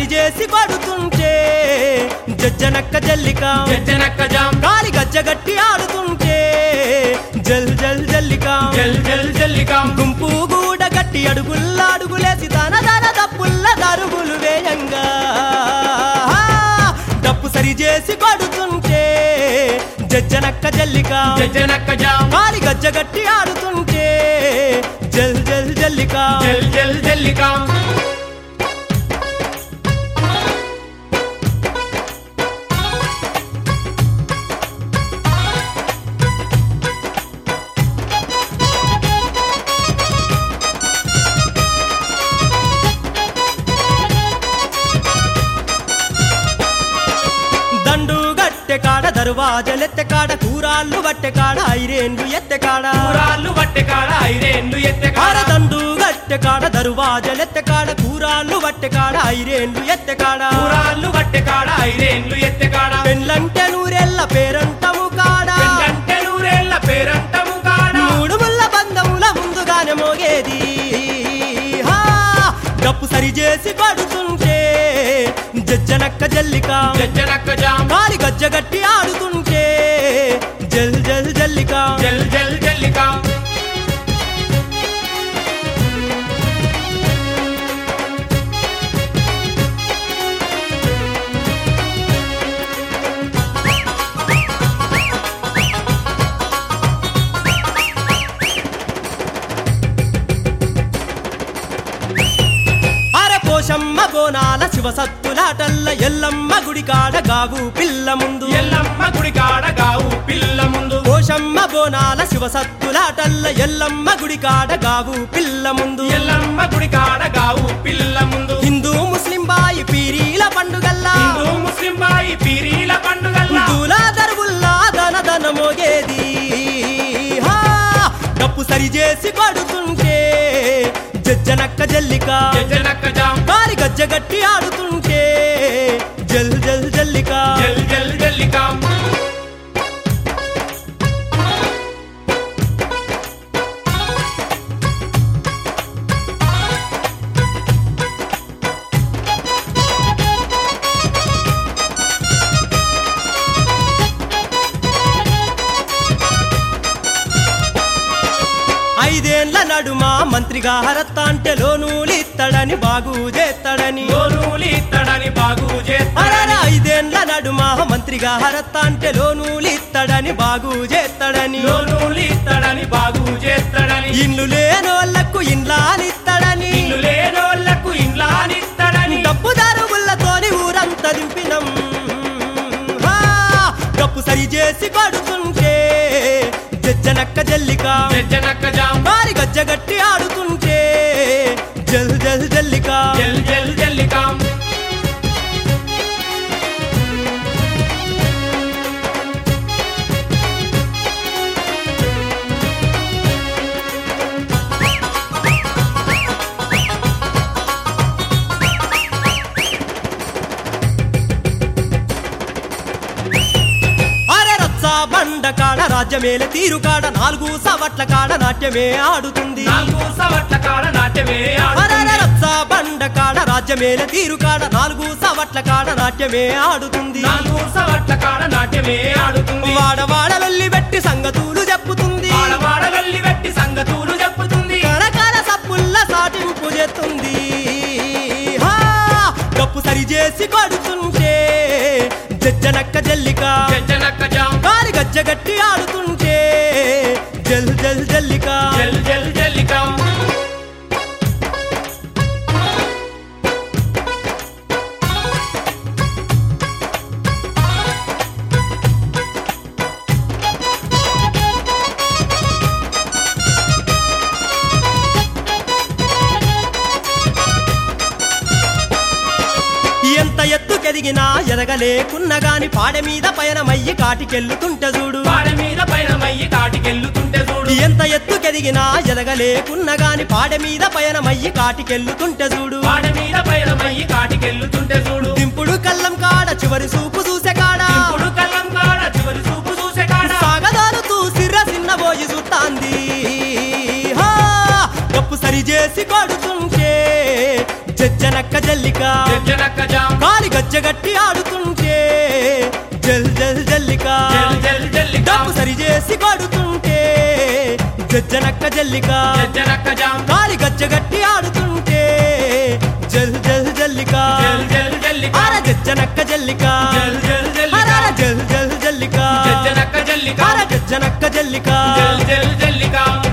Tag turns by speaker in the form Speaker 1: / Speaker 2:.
Speaker 1: సరిచేసి కొడుతుంటే జజ్జనక్క జల్లిక
Speaker 2: జజ్జనక్క జాం
Speaker 1: గాలి గజ్జగట్టి ఆడుతుంటే జల్ జల్ జల్లిక
Speaker 2: జల్ జల్ జల్లికాం
Speaker 1: గుంపు గూడ గట్టి అడుగుల్ల అడుగులేసి తన తన తప్పుల్ల దరుగులు వేయంగా డప్పు సరి చేసి కొడుతుంటే జజ్జనక్క జల్లిక
Speaker 2: జజ్జనక్క జాం
Speaker 1: గాలి గజ్జగట్టి ఆడుతుంటే జల్ జల్ జల్లిక
Speaker 2: జల్ జల్ జల్లికాం
Speaker 1: దండు గట్టె కాడ దర్వాజలెత్తె కాడ కూరాళ్ళు వట్టె కాడ ఐరేండ్లు ఎత్తె కాడ
Speaker 2: కూరాళ్ళు బట్టె కాడ ఐదేండ్లు ఎత్తె కాడ
Speaker 1: కాడ దండు గట్టె కాడ దర్వాజలెత్తె కాడ కూరాళ్ళు వట్టె కాడ ఐరేండ్లు ఎత్తె కాడ
Speaker 2: కూరాళ్ళు బట్టె కాడ ఐదేండ్లు ఎత్తె కాడ
Speaker 1: పెళ్ళంటే నూరెళ్ళ పేరంటము కాడ
Speaker 2: పెళ్ళంటే నూరేళ్ల పేరంటము కాడ
Speaker 1: మూడు ముళ్ళ బంధముల ముందుగానే మోగేది హా! డప్పు సరి చేసి పడుతుంటే జజ్జనక్క జల్లిక
Speaker 2: జజ్జనక్క జాం
Speaker 1: కాలి గజ్జగట్టి ఆడుతుంటే జల్ జల్ జల్లిక
Speaker 2: జల్ జల్ జల్లికాం
Speaker 1: అర పోషమ్మ బోనాల శివసత్తులాటల్ల ఎల్లమ్మ గుడి కాడ గాగు పిల్ల ముందు
Speaker 2: ఎల్లమ్మ గుడి కాడ గావు పిల్ల ముందు
Speaker 1: పోషమ్మ బోనాల శివసత్తులాటల్ల ఎల్లమ్మ గుడి కాడ గాగు పిల్ల ముందు
Speaker 2: ఎల్లమ్మ గుడి కాడ గావు పిల్ల ముందు
Speaker 1: హిందూ ముస్లిం బాయి పీరీల పండుగల్లా
Speaker 2: హిందూ ముస్లిం బాయి పీరీల పండుగల్లా
Speaker 1: తులా దరువుల్లా దన దన మోగేది హా! డప్పు సరి చేసి పడుతుంటే జజ్జనక్క జల్లిక
Speaker 2: జజ్జనక్క జాం
Speaker 1: కాలి గజ్జగట్టి ఆడుతుంటే జల్ జల్ జల్లిక
Speaker 2: జల్ జల్ జల్లికాం
Speaker 1: ఐదేండ్ల నడుమ మంత్రిగా హరత్త అంటే లోనూలిత్తడని బాగు చేస్తాడని
Speaker 2: లోనూలి ఇత్తడని బాగు చేస్తాడని
Speaker 1: అరర ఐదేండ్ల నడుమ మంత్రిగా హరత్త అంటే లోనూలిత్తడని బాగు చేస్తాడని
Speaker 2: లోనూలి ఇత్తడని బాగు చేస్తాడని
Speaker 1: ఇల్లు లేనోళ్లకు ఇండ్లానిత్తడని
Speaker 2: ఇల్లు లేనోళ్లకు ఇండ్లానిత్తడని
Speaker 1: డబ్బు దారువులతోని ఊరంతా దింపినం హా! డప్పు సరి చేసి కొడుతుంటే జజ్జనక్క జల్లిక
Speaker 2: జజ్జనక్క జాం
Speaker 1: వారి గజ్జగట్టి ఆడుతుంటే జల్ జల్ జల్లిక
Speaker 2: జల్ జల్ జల్లికాం
Speaker 1: అరే రచ్చ బండ కాడ రాజ్యమేల తీరు కాడ నాలుగు సవట్ల కాడ నాట్యమే ఆడుతుంది
Speaker 2: నాలుగు సవట్ల కాడ నాట్యమే
Speaker 1: అరే
Speaker 2: ఆడుతుంది
Speaker 1: రచ్చ బండ కాడ రాజ్యమేల తీరు కాడ నాలుగు సవట్ల కాడ నాట్యమే ఆడుతుంది
Speaker 2: నాలుగు సవట్ల కాడ నాట్యమే ఆడుతుంది
Speaker 1: వాడవాడ వెళ్ళి పెట్టి సంగతులు చెప్పుతుంది
Speaker 2: ఆడవాడ వెళ్ళి పెట్టి సంగతులు చెప్పుతుంది
Speaker 1: కరకర సప్పుల్ల సాటింపు చేస్తుంది హా! కప్పు సరి చేసి కొడుతుంటే జజ్జనక్క జల్లిక
Speaker 2: జజ్జనక్క జాం
Speaker 1: కాలి గజ్జగట్టి ఆడుతుంటే జల్ జల్ జల్లిక
Speaker 2: జల్ జల్ జల్లికాం
Speaker 1: ఎంత ఎత్తుకెదిగినా ఎదగలేకున్న గాని పాడె మీద పయనమయ్యి కాటికెళ్ళుతుంటే చూడు
Speaker 2: వాడ మీద పైన మయ్యి కాటికెళ్ళుతుంటే చూడు
Speaker 1: ఎంత ఎత్తుకెదిగినా ఎదగలేకున్న గాని పాడె మీద పయనమయ్యి కాటికెళ్ళుతుంటే చూడు
Speaker 2: వాడ మీద పైన మయ్యి కాటికెళ్ళుతుంటే చూడు
Speaker 1: దింపుడు కళ్ళం కాడ చివరి చూపు చూసే కాడ
Speaker 2: ఇప్పుడు కళ్ళం కాడ చివరి చూపు చూసే కాడ
Speaker 1: సాగదారుతూ సిర్ర సిన్నబోయి సుత్తాంది హా! కప్పు సరి చేసి కొడుతుంటే జజ్జనక్క జల్లి జల్లిక
Speaker 2: జనక జాం
Speaker 1: కాలి గజ్జగట్టి ఆడుతుంటే జల్ జల్ జల్లిక
Speaker 2: జల్ జల్ జల్లిక
Speaker 1: డబ్బు సరి చేసి కొడుతుంటే జజ్జనక్క జల్లిక
Speaker 2: జనక జాం
Speaker 1: కాలి గజ్జగట్టి ఆడుతుంటే జల్ జల్ జల్లిక
Speaker 2: జల్ జల్ జల్లిక
Speaker 1: అర జజ్జనక్క జల్లిక
Speaker 2: జల్ జల్ జల్లిక
Speaker 1: అరర జల్ జల్ జల్లిక
Speaker 2: జనక జల్లిక
Speaker 1: అర జజ్జనక్క జల్లిక
Speaker 2: జల్ జల్ జల్లిక